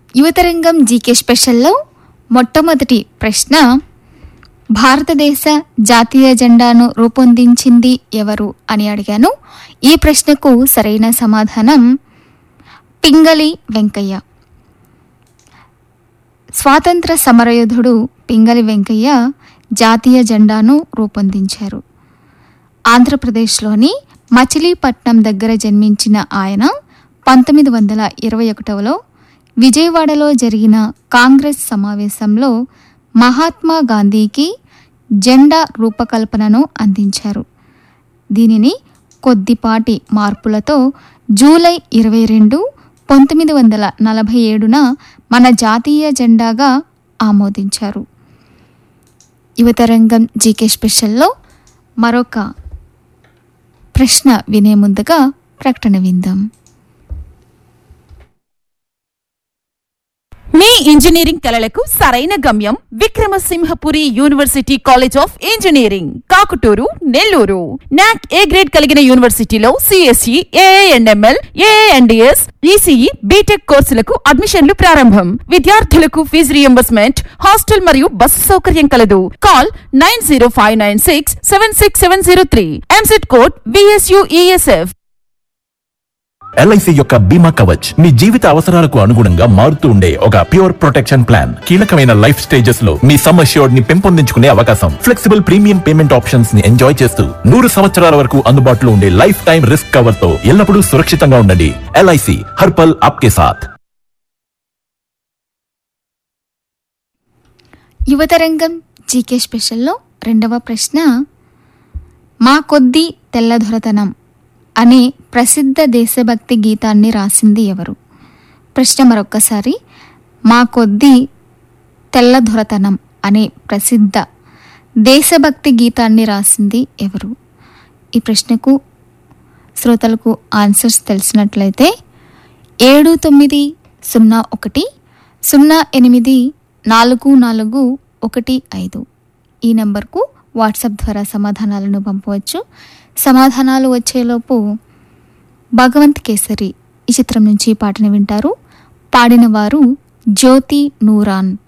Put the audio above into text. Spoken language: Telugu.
యువతరంగం జీకే స్పెషల్లో మొట్టమొదటి ప్రశ్న భారతదేశ జాతీయ జెండాను రూపొందించింది ఎవరు అని అడిగాను ఈ ప్రశ్నకు సరైన సమాధానం పింగళి వెంకయ్య స్వాతంత్ర సమరయోధుడు పింగళి వెంకయ్య జాతీయ జెండాను రూపొందించారు ఆంధ్రప్రదేశ్లోని మచిలీపట్నం దగ్గర జన్మించిన ఆయన పంతొమ్మిది వందల ఇరవై ఒకటవలో విజయవాడలో జరిగిన కాంగ్రెస్ సమావేశంలో మహాత్మా గాంధీకి జెండా రూపకల్పనను అందించారు దీనిని కొద్దిపాటి మార్పులతో జూలై ఇరవై రెండు పంతొమ్మిది వందల నలభై ఏడున మన జాతీయ జెండాగా ఆమోదించారు యువతరంగం జీకే స్పెషల్లో మరొక ప్రశ్న వినే ముందుగా ప్రకటన విందాం మీ ఇంజనీరింగ్ కలలకు సరైన గమ్యం Vikramasimhapuri university college of engineering Kakuturu Nellore NAAC A grade కలిగిన యూనివర్సిటీలో CSE ANML ANDS ECE BTech కోర్సులకు అడ్మిషన్లు ప్రారంభం విద్యార్థులకు ఫీజు రియంబర్స్మెంట్ హాస్టల్ మరియు బస్సు సౌకర్యం కలదు call nine zero five nine six seven six seven zero three EAMCET code VSUESF LIC యొక్క బీమా కవచ్ మీ జీవిత అవసరాలకు అనుగుణంగా మారుతూ ఉండే ఒక ప్యూర్ ప్రొటెక్షన్ ప్లాన్ కీలకమైన లైఫ్ స్టేజెస్ లో మీ సమ్ అష్యూర్డ్ ని పెంపొందించుకునే అవకాశం ఫ్లెక్సిబుల్ ప్రీమియం పేమెంట్ ఆప్షన్స్ ని ఎంజాయ్ చేస్తూ నూరు సంవత్సరాల వరకు అందుబాటులో ఉండే లైఫ్ టైం రిస్క్ కవర్ తో ఎల్లప్పుడూ సురక్షితంగా ఉండండి ఎల్ఐసి హర్పల్ ఆప్కే సాథ్ యువతరంగం జీకే స్పెషల్లో రెండవ ప్రశ్న మా కొద్ది తెల్లదొరతనం అనే ప్రసిద్ధ దేశభక్తి గీతాన్ని రాసింది ఎవరు ప్రశ్న మరొక్కసారి మా కొద్ది తెల్లదొరతనం అనే ప్రసిద్ధ దేశభక్తి గీతాన్ని రాసింది ఎవరు ఈ ప్రశ్నకు శ్రోతలకు ఆన్సర్స్ తెలిసినట్లయితే ఏడు తొమ్మిది సున్నా ఒకటి సున్నా ఎనిమిది నాలుగు నాలుగు ఒకటి ఐదు ఈ నెంబర్కు వాట్సాప్ ద్వారా సమాధానాలను పంపవచ్చు సమాధానాలు వచ్చేలోపు భగవంత్ కేసరి ఈ చిత్రం నుంచి పాటను వింటారు పాడిన వారు జ్యోతి నూరాన్